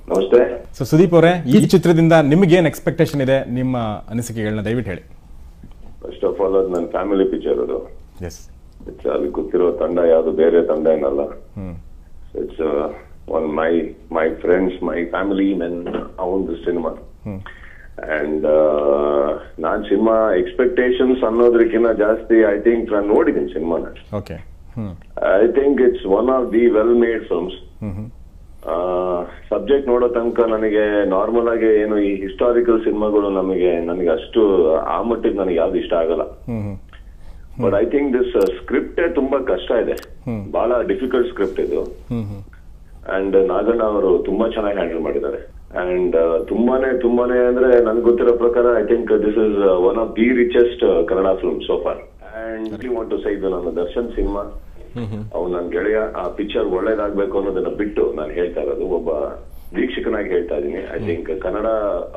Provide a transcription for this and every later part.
ನಮಸ್ತೆ ಸೊ ಸುದೀಪ್ ಅವರೇ ಈ ಚಿತ್ರದಿಂದ ನಿಮ್ಗೇನ್ ಎಕ್ಸ್ಪೆಕ್ಟೇಷನ್ ಇದೆ ನಿಮ್ಮ ಅನಿಸಿಕೆಗಳನ್ನ ದಯವಿಟ್ಟು ಹೇಳಿ ಫಸ್ಟ್ ಆಫ್ ಆಲ್ ಅದು ನನ್ನ ಫ್ಯಾಮಿಲಿ ಪಿಕ್ಚರ್ ಅದು ಎಸ್ ಇಟ್ಸ್ ಅಲ್ಲಿ ಗೊತ್ತಿರೋ ತಂಡ ಯಾವುದು ಬೇರೆ ತಂಡ ಏನಲ್ಲ hmm it's one my my friends my family men ಆ ಒಂದು ಸಿನಿಮಾ ಹ್ಮ್ ಅಂಡ್ ನಾನ್ ಸಿನಿಮಾ ಎಕ್ಸ್ಪೆಕ್ಟೇಷನ್ಸ್ ಅನ್ನೋದಕ್ಕಿಂತ ಜಾಸ್ತಿ ಐ ಥಿಂಕ್ ನಾನು ನೋಡಿದ್ದೀನಿ ಸಿನಿಮಾನ okay hmm I think it's one of the well made films hmm hmm subject ನೋಡೋ ತನಕ ನನಗೆ ನಾರ್ಮಲ್ ಆಗಿ ಏನು ಈ ಹಿಸ್ಟಾರಿಕಲ್ ಸಿನಿಮಾಗಳು ನಮಗೆ ನನಗೆ ಅಷ್ಟು ಆ ಮಟ್ಟಿಗೆ ನನಗೆ ಯಾವ್ದು ಇಷ್ಟ ಆಗಲ್ಲ hmm hmm but I think this script ತುಂಬಾ ಕಷ್ಟ ಇದೆ ಬಹಳ ಡಿಫಿಕಲ್ಟ್ ಸ್ಕ್ರಿಪ್ಟ್ ಇದು ಹ್ಮ್ ಹ್ಮ್ ಅಂಡ್ ನಾಗಣ್ಣ ಅವರು ತುಂಬಾ ಚೆನ್ನಾಗಿ ಹ್ಯಾಂಡಲ್ ಮಾಡಿದ್ದಾರೆ ಅಂಡ್ ತುಂಬಾನೇ ತುಂಬಾನೇ ಅಂದ್ರೆ ನನ್ಗೆ ಗೊತ್ತಿರೋ ಪ್ರಕಾರ I think this is one of the richest Kannada film so far and want to say ಇದು ನನ್ನ ದರ್ಶನ್ ಸಿನಿಮಾ ಅವ್ನು ನನ್ನ ಗೆಳೆಯ ಆ ಪಿಕ್ಚರ್ ಒಳ್ಳೇದಾಗ್ಬೇಕು ಅನ್ನೋದನ್ನ ಬಿಟ್ಟು ನಾನು ಹೇಳ್ತಾ ಇರೋದು ಒಬ್ಬ ವೀಕ್ಷಕನಾಗಿ ಹೇಳ್ತಾ ಇದ್ದೀನಿ ಐ ಥಿಂಕ್ ಕನ್ನಡ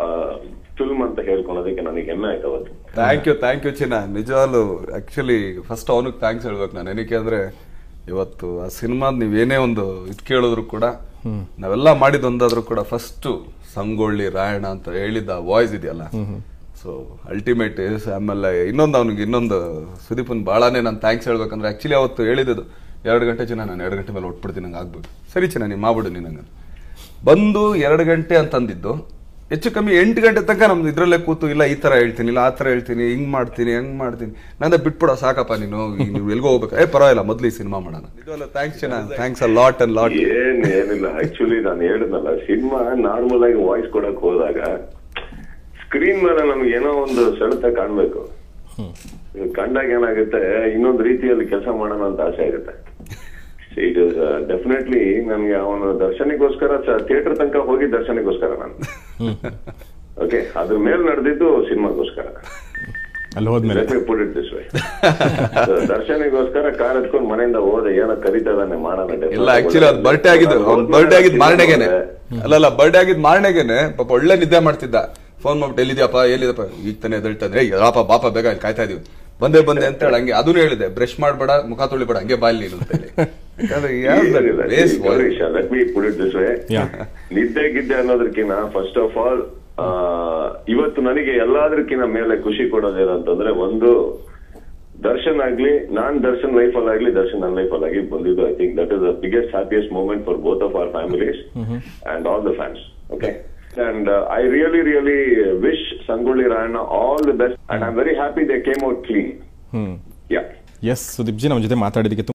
ಫಿಲ್ಮ್ ಅಂತ ಹೇಳ್ಕೊಳೋದಕ್ಕೆ ನನಗೆ ಹೆಮ್ಮೆ ಆಯ್ತು ಅವತ್ತು ಥ್ಯಾಂಕ್ ಯು ಥ್ಯಾಂಕ್ ಯು ಚಿನ್ನ ನಿಜವಾಗ್ಲು ಆಕ್ಚುಲಿ ಫಸ್ಟ್ ಅವನಿಗೆ ಥ್ಯಾಂಕ್ಸ್ ಹೇಳ್ಬೇಕು ನಾನು ಏನಕ್ಕೆ ಅಂದ್ರೆ ಇವತ್ತು ಆ ಸಿನಿಮಾದ ನೀವೇನೇ ಒಂದು ಇದು ಕೇಳಿದ್ರು ಕೂಡ ನಾವೆಲ್ಲ ಮಾಡಿದೊಂದಾದ್ರೂ ಕೂಡ ಫಸ್ಟ್ ಸಂಗೊಳ್ಳಿ ರಾಯಣ ಅಂತ ಹೇಳಿದ್ದ ವಾಯ್ಸ್ ಇದೆಯಲ್ಲ ಸೊ ಅಲ್ಟಿಮೇಟ್ ಆಮೇಲೆ ಇನ್ನೊಂದು ಅವನಿಗೆ ಇನ್ನೊಂದು ಸುದೀಪನ್ ಭಾಳನೇ ನಾನು ಥ್ಯಾಂಕ್ಸ್ ಹೇಳ್ಬೇಕಂದ್ರೆ ಆಕ್ಚುಲಿ ಅವತ್ತು ಹೇಳಿದ್ದು ಎರಡು ಗಂಟೆ ಚಿನ್ನ ನಾನು ಎರಡು ಗಂಟೆ ಮೇಲೆ ಒಟ್ಬಿಡ್ತೀನಿ ನಂಗೆ ಆಗ್ಬೇಕು ಸರಿ ಚಿನ್ನ ನೀವು ಮಾಡ್ಬಿಡು ನೀನು ನಂಗೆ ಬಂದು ಎರಡು ಗಂಟೆ ಅಂತಂದಿದ್ದು ಹೆಚ್ಚು ಕಮ್ಮಿ ಎಂಟು ಗಂಟೆ ತನಕ ನಮ್ದು ಇದ್ರಲ್ಲೇ ಕೂತು ಇಲ್ಲ ಈ ತರ ಹೇಳ್ತೀನಿ ಇಲ್ಲ ಆ ತರ ಹೇಳ್ತೀನಿ ಹಿಂಗ್ ಮಾಡ್ತೀನಿ ಹಂಗ್ ಮಾಡ್ತೀನಿ ನಂದ ಬಿಟ್ಬಿಡೋ ಸಾಕಪ್ಪ ನೀನು ಈಗ ನೀವು ಎಲ್ಗೋ ಹೋಗ್ಬೇಕು ಏ ಪರವಾಗಿಲ್ಲ ಮೊದ್ಲು ಈ ಸಿನಿಮಾ ಮಾಡೋಣ ಥ್ಯಾಂಕ್ಸ್ ಚೆನ್ನ thanks a lot and lot ಏನ್ ಏನಿಲ್ಲ ಆಕ್ಚುಲಿ ನಾನು ಹೇಳಿದ್ನಲ್ಲ ಸಿನಿಮಾ ನಾರ್ಮಲ್ ಆಗಿ ವಾಯ್ಸ್ ಕೊಡಕ್ ಹೋದಾಗ ಸ್ಕ್ರೀನ್ ಮೇಲೆ ನಮ್ಗೆ ಏನೋ ಒಂದು ಸೆಳೆತ ಕಾಣ್ಬೇಕು ಇದು ಕಂಡಾಗ ಏನಾಗುತ್ತೆ ಇನ್ನೊಂದು ರೀತಿಯಲ್ಲಿ ಕೆಲಸ ಮಾಡೋಣ ಅಂತ ಆಸೆ ಆಗುತ್ತೆ ಇಟ್ ಇಸ್ ಡೆಫಿನೆಟ್ಲಿ ನನ್ಗೆ ಅವನ ದರ್ಶನಿಗೋಸ್ಕರ ಥಿಯೇಟರ್ ತನಕ ಹೋಗಿ ದರ್ಶನಿಗೋಸ್ಕರ ನಾನು ಓಕೆ ಅದ್ರ ಮೇಲೆ ನಡೆದಿದ್ದು ಸಿನಿಮಾಗೋಸ್ಕರ ಅಲ್ಲಿ ಹೋದ್ಮೇಲೆ let me put it this way ದರ್ಶನಿಗೋಸ್ಕರ ಕಾರ್ ಎತ್ಕೊಂಡು ಮನೆಯಿಂದ ಹೋದೆ ಏನೋ ಕರಿತಾ ಇದಾನೆ ಮಾಡೋಣ ಇಲ್ಲ ಆಕ್ಚುಲಿ ಅದು ಬರ್ಡೇ ಆಗಿದ್ದು ಅವ್ನ್ ಬರ್ಡೇ ಆಗಿದ್ ಮಾರನೆಗೆನೆ ಅಲ್ಲಲ್ಲ ಬರ್ಡೇ ಆಗಿದ್ ಮಾರನೆಗೆನೆ ಪಾಪ ಒಳ್ಳೆ ನಿದ್ದೆ ಮಾಡ್ತಿದ್ದ ಫೋನ್ ಮಾಡ್ಬಿಟ್ಟು ಎಲ್ಲಿದ್ಯಪ್ಪ ಎಲ್ಲಿದಪ್ಪ ಈಗ ತಾನೇ ಎದ್ದೇಳ್ತಾನೆ ಏ ರಾಪ ಬಾಪ ಬೇಗ ಇಲ್ಲಿ ಕಾಯ್ತಾ ಇದೀವಿ ಬಂದೆ ಬಂದೆ ಅಂತ ಹೇಳಿ ಹಂಗೆ ಅದನ್ನು ಹೇಳಿದೆ ಬ್ರಷ್ ಮಾಡ್ಬೇಡ ಮುಖ ತೊಳಿಬೇಡ ಹಂಗೆ ಬಾಯಲ್ಲಿ ನೀನು ಅಂತ ಹೇಳಿ ಯಾಕಂದ್ರೆ ಯಾವ್ದು base voice. Let me put it this way Yeah. ನಿದ್ದೆ ಗಿದ್ದೆ ಅನ್ನೋದಕ್ಕಿಂತ ಫಸ್ಟ್ ಆಫ್ ಆಲ್ ಇವತ್ತು ನನಗೆ ಎಲ್ಲಾದ್ರಕ್ಕಿಂತ ಮೇಲೆ ಖುಷಿ ಕೊಡೋದೇನಂತಂದ್ರೆ ಒಂದು ದರ್ಶನ್ ಆಗ್ಲಿ ನಾನ್ ದರ್ಶನ್ ಲೈಫ್ ಅಲ್ಲಿ ಆಗ್ಲಿ ದರ್ಶನ್ ನನ್ನ ಲೈಫ್ ಅಲ್ಲಿ ಆಗಿ ಬಂದಿದ್ದು I think that is the biggest happiest moment for both of our families and all the fans okay and I really really wish Sangolli Rayanna all the best and I am very happy they came out clean hmm yeah yes Sudeep ji ನಮ್ಮ ಜೊತೆ ಮಾತಾಡಿದಕ್ಕೆ